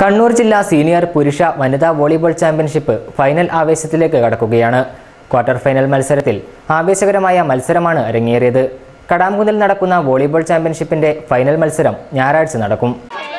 കണ്ണൂർ ജില്ലാ സീനിയർ പുരുഷ വനിതാ വോളിബോൾ ചാമ്പ്യൻഷിപ്പ് ഫൈനൽ ആവേശത്തിലേക്ക് കടക്കുകയാണ് ക്വാർട്ടർ ഫൈനൽ മത്സരത്തിൽ ആവേശകരമായ മത്സരമാണ് അരങ്ങേറിയത് കടാംകുന്നിൽ നടക്കുന്ന വോളിബോൾ ചാമ്പ്യൻഷിപ്പിന്റെ ഫൈനൽ മത്സരം ഞായറാഴ്ച നടക്കും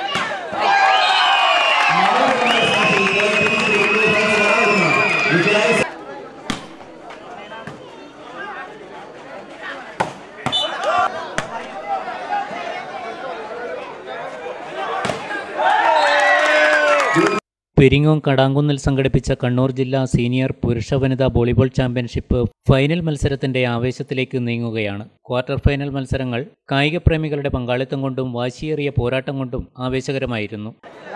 പെരിങ്ങോം കടാങ്കുന്നിൽ സംഘടിപ്പിച്ച കണ്ണൂർ ജില്ലാ സീനിയർ പുരുഷ വനിതാ വോളിബോൾ ചാമ്പ്യൻഷിപ്പ് ഫൈനൽ മത്സരത്തിന്റെ ആവേശത്തിലേക്ക് നീങ്ങുകയാണ് ക്വാർട്ടർ ഫൈനൽ മത്സരങ്ങൾ കായികപ്രേമികളുടെ പങ്കാളിത്തം കൊണ്ടും വാശിയേറിയ പോരാട്ടം കൊണ്ടും ആവേശകരമായിരുന്നു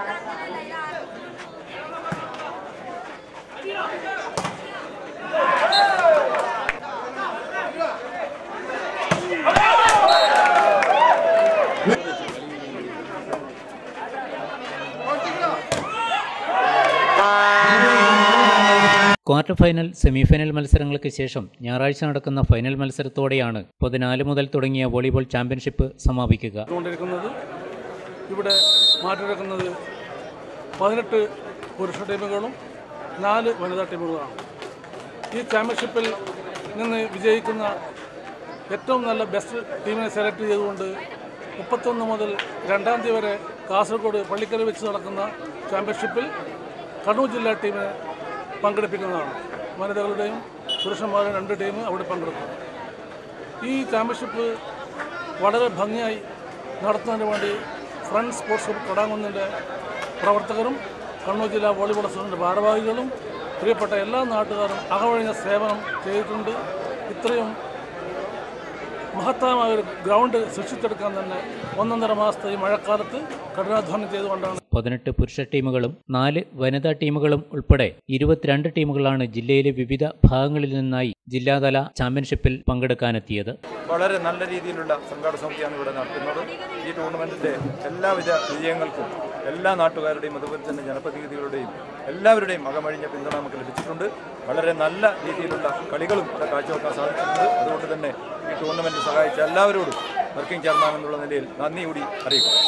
ക്വാർട്ടർ ഫൈനൽ സെമിഫൈനൽ മത്സരങ്ങൾക്ക് ശേഷം ഞായറാഴ്ച നടക്കുന്ന ഫൈനൽ മത്സരത്തോടെയാണ് പതിനാല് മുതൽ തുടങ്ങിയ വോളിബോൾ ചാമ്പ്യൻഷിപ്പ് സമാപിക്കുക കൊണ്ടിരിക്കുന്നത് ഇവിടെ മാറ്റിവെക്കുന്നത് പതിനെട്ട് പുരുഷ ടീമുകളും നാല് വനിതാ ടീമുകളാണ് ഈ ചാമ്പ്യൻഷിപ്പിൽ നിന്ന് വിജയിക്കുന്ന ഏറ്റവും നല്ല ബെസ്റ്റ് ടീമിനെ സെലക്ട് ചെയ്തുകൊണ്ട് മുപ്പത്തൊന്ന് മുതൽ രണ്ടാം തീയതി വരെ കാസർഗോഡ് പള്ളിക്കൽ വെച്ച് നടക്കുന്ന ചാമ്പ്യൻഷിപ്പിൽ കണ്ണൂർ ജില്ലാ ടീമിനെ പങ്കെടുപ്പിക്കുന്നതാണ് വനിതകളുടെയും പുരുഷന്മാരുടെയും രണ്ട് ടീം അവിടെ പങ്കെടുക്കും ഈ ചാമ്പ്യൻഷിപ്പ് വളരെ ഭംഗിയായി നടത്തുന്നതിന് വേണ്ടി ഫ്രണ്ട് സ്പോർട്സ് ക്ലബ് കൊടാങ്കുന്നിൻ്റെ പ്രവർത്തകരും കണ്ണൂർ ജില്ലാ വോളിബോൾ അസോസിയേഷൻ്റെ ഭാരവാഹികളും പ്രിയപ്പെട്ട എല്ലാ നാട്ടുകാരും അകവഴിഞ്ഞ സേവനം ചെയ്തിട്ടുണ്ട് ഇത്രയും മഹത്തമായ ഒരു ഗ്രൗണ്ട് സൃഷ്ടിച്ചെടുക്കാൻ തന്നെ ഒന്നൊന്നര മാസത്തെ ഈ മഴക്കാലത്ത് കഠിനാധ്വാനം ചെയ്തുകൊണ്ടാണ് പതിനെട്ട് പുരുഷ ടീമുകളും നാല് വനിതാ ടീമുകളും ഉൾപ്പെടെ ഇരുപത്തിരണ്ട് ടീമുകളാണ് ജില്ലയിലെ വിവിധ ഭാഗങ്ങളിൽ നിന്നായി ജില്ലാതല ചാമ്പ്യൻഷിപ്പിൽ പങ്കെടുക്കാനെത്തിയത് വളരെ നല്ല രീതിയിലുള്ള സംഘാടന സമിതിയാണ് ഇവിടെ നടത്തുന്നത് ഈ ടൂർണമെൻറ്റിൻ്റെ എല്ലാവിധ വിജയങ്ങൾക്കും എല്ലാ നാട്ടുകാരുടെയും അതുപോലെ തന്നെ ജനപ്രതിനിധികളുടെയും എല്ലാവരുടെയും അകമഴിഞ്ഞ പിന്തുണ നമുക്ക് ലഭിച്ചിട്ടുണ്ട് വളരെ നല്ല രീതിയിലുള്ള കളികളും ഇവിടെ കാഴ്ചവെക്കാൻ സാധിച്ചിട്ടുണ്ട് അതുകൊണ്ട് തന്നെ ഈ ടൂർണമെൻറ്റ് സഹായിച്ച എല്ലാവരോടും വർക്കിംഗ് ചെയർമാൻ എന്നുള്ള നിലയിൽ നന്ദി കൂടി അറിയിക്കുന്നു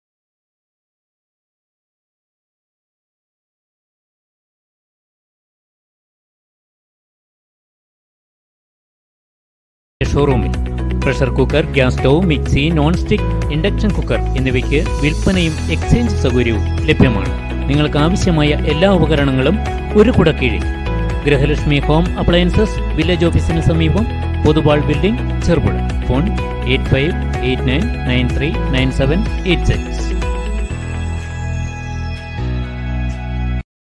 ഷോറൂമിൽ pressure cooker gas stove mixie non stick induction cooker എന്നിവയ്ക്ക് വിൽപ്പനയും എക്സ്ചേഞ്ച് സൗകര്യവും ലഭ്യമാണ് നിങ്ങൾക്ക് ആവശ്യമായ എല്ലാ ഉപകരണങ്ങളും ഒരു കുടക്കീഴിൽ ഗൃഹലക്ഷ്മി ഹോം അപ്ലയൻസസ് വില്ലേജ് ഓഫീസിന് സമീപം Pothuval building Cherupuzha phone eight five eight nine nine three nine seven eight six